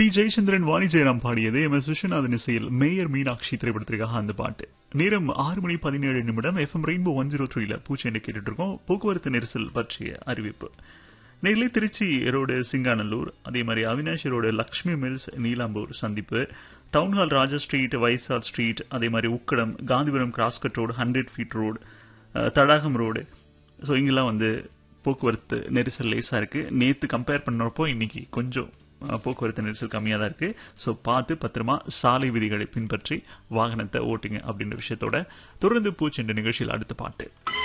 B Jayachandran Vani Jayaram பாடியது M S Viswanathan இசையில் mayor Meenakshi திரைப்படத்திற்காக அந்த பாட்டு நேரம் ஆறு மணி பதினேழு நிமிடம் எஃப்எம் ரெயின்போ ஒன் ஜீரோ த்ரீல பூச்செண்டு கேட்டுட்டு இருக்கோம் போக்குவரத்து நெரிசல் பற்றிய அறிவிப்பு நெல்லை திருச்சி ரோடு சிங்காநல்லூர் அதே மாதிரி அவினாஷி ரோடு லக்ஷ்மி மில்ஸ் நீலாம்பூர் சந்திப்பு town hall Raja street Vysial street அதே மாதிரி Ukkadam Gandhipuram cross cut road hundred feet road Thadagam road so இங்கெல்லாம் வந்து போக்குவரத்து நெரிசல் லேசாக இருக்குது நேற்று கம்பேர் பண்ணுறப்போ இன்னைக்கு கொஞ்சம் அஹ், போக்குவரத்து நெரிசல் கம்மியாக தான் இருக்குது ஸோ பார்த்து பத்திரமா சாலை விதிகளை பின்பற்றி வாகனத்தை ஓட்டுங்க அப்படின்ற விஷயத்தோட தொடர்ந்து பூச்சென்ற நிகழ்ச்சியில் அடுத்த பாட்டு